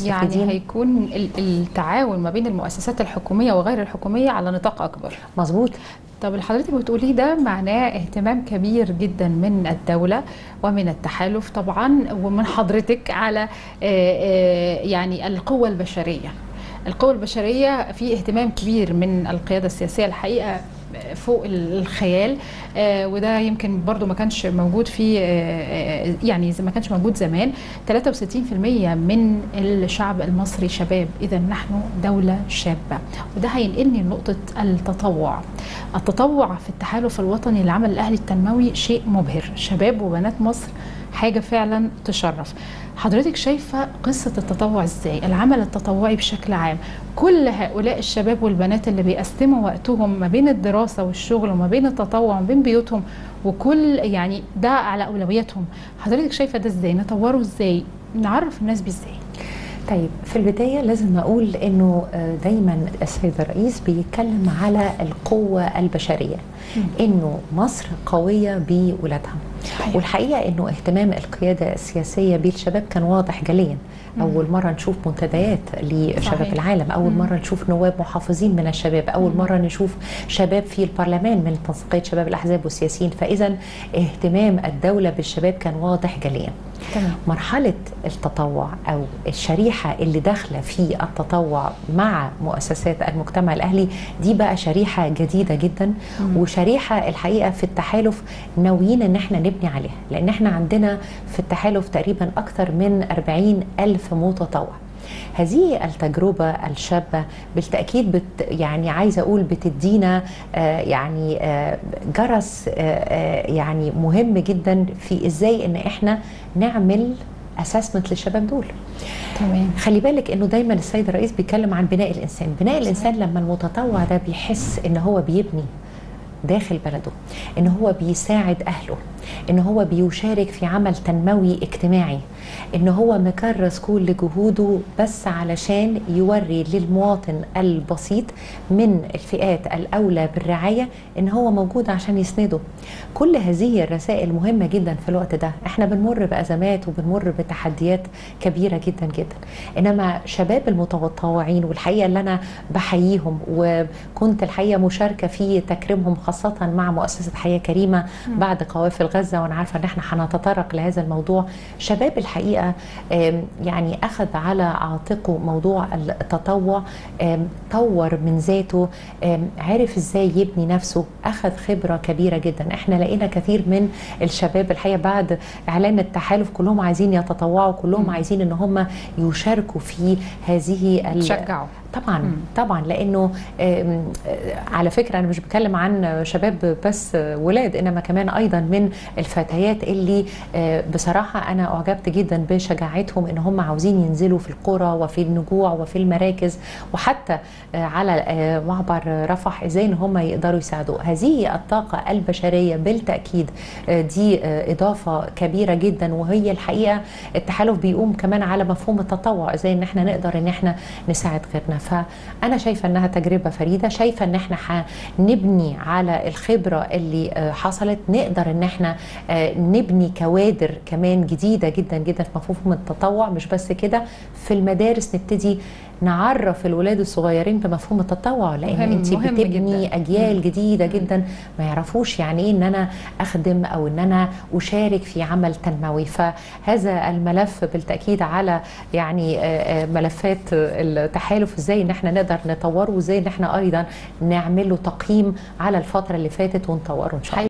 المستفيدين يعني هيكون ال- التعاون ما بين المؤسسات الحكوميه وغير الحكوميه على نطاق اكبر مظبوط طب اللي حضرتك بتقوليه ده معناه اهتمام كبير جدا من الدولة ومن التحالف طبعا ومن حضرتك على آه، آه، يعني القوة البشرية القوة البشرية في اهتمام كبير من القيادة السياسية الحقيقة فوق الخيال آه، وده يمكن برضو ما كانش موجود في آه، آه، يعني زي ما كانش موجود زمان 63% من الشعب المصري شباب اذا نحن دولة شابة وده هينقلني لنقطة التطوع التطوع في التحالف الوطني للعمل الاهلي التنموي شيء مبهر شباب وبنات مصر حاجة فعلا تشرف حضرتك شايفة قصة التطوع ازاي العمل التطوعي بشكل عام كل هؤلاء الشباب والبنات اللي بيقسموا وقتهم ما بين الدراسة والشغل وما بين التطوع وما بين بيوتهم وكل يعني ده على أولوياتهم حضرتك شايفة ده ازاي نطوره ازاي نعرف الناس بيه ازاي طيب في البداية لازم أقول أنه آه، دايما السيد الرئيس بيتكلم على القوة البشرية أنه مصر قوية بولادها صحيح. والحقيقة أنه اهتمام القيادة السياسية بالشباب كان واضح جليا أول مرة نشوف منتديات لشباب صحيح. العالم أول مم. مرة نشوف نواب محافظين من الشباب أول مرة نشوف شباب في البرلمان من تنسيقية شباب الأحزاب والسياسيين فإذا اهتمام الدولة بالشباب كان واضح جليا تمام مرحلة التطوع أو الشريحة اللي داخلة في التطوع مع مؤسسات المجتمع الأهلي دي بقى شريحة جديدة جدا مم. وشريحة الحقيقة في التحالف ناويين إن احنا نبني عليها لأن احنا عندنا في التحالف تقريبا أكثر من 40 ألف متطوع هذه التجربة الشابة بالتأكيد بت يعني عايزة أقول بتدينا آه يعني آه جرس آه آه يعني مهم جدا في إزاي إن إحنا نعمل اسسمنت للشباب دول تمام خلي بالك انه دايما السيد الرئيس بيتكلم عن بناء الانسان بناء الانسان لما المتطوع ده بيحس ان هو بيبني داخل بلده ان هو بيساعد اهله ان هو بيشارك في عمل تنموي اجتماعي ان هو مكرس كل جهوده بس علشان يوري للمواطن البسيط من الفئات الاولى بالرعايه ان هو موجود عشان يسنده كل هذه الرسائل مهمه جدا في الوقت ده احنا بنمر بازمات وبنمر بتحديات كبيره جدا جدا انما شباب المتطوعين والحقيقه اللي انا بحييهم وكنت الحقيقه مشاركه في تكريمهم خاصه مع مؤسسه حياه كريمه بعد قوافل غزه وانا عارفه ان احنا هنتطرق لهذا الموضوع شباب الحقيقه آم، يعني اخذ على عاتقه موضوع التطوع آم، طور من ذاته آم، عرف ازاي يبني نفسه اخذ خبره كبيره جدا احنا لقينا كثير من الشباب الحقيقه بعد اعلان التحالف كلهم عايزين يتطوعوا كلهم عايزين ان هم يشاركوا في هذه ال- تشجعوا طبعا مم. طبعا لانه آم، آه، على فكره انا مش بتكلم عن شباب بس آه، ولاد انما كمان ايضا من الفتيات اللي آه، بصراحه انا اعجبت جدا بشجاعتهم ان هم عاوزين ينزلوا في القرى وفي النجوع وفي المراكز وحتى آه، على آه، معبر رفح ازاي ان هم يقدروا يساعدوا هذه الطاقه البشريه بالتاكيد آه، دي آه، اضافه كبيره جدا وهي الحقيقه التحالف بيقوم كمان على مفهوم التطوع ازاي ان احنا نقدر ان احنا نساعد غيرنا فانا شايفه انها تجربه فريده شايفه ان احنا هنبني على الخبره اللي آه، حصلت نقدر ان احنا آه، نبني كوادر كمان جديده جدا جدا في مفهوم التطوع مش بس كده في المدارس نبتدي نعرف الولاد الصغيرين بمفهوم التطوع لان مهم- انت مهم بتبني جداً. اجيال جديده جدا ما يعرفوش يعني ايه ان انا اخدم او ان انا اشارك في عمل تنموي فهذا الملف بالتاكيد على يعني آه، آه، ملفات التحالف ازاي ان احنا نقدر نطوره وازاي ان احنا ايضا نعمل له تقييم على الفتره اللي فاتت ونطوره ان شاء الله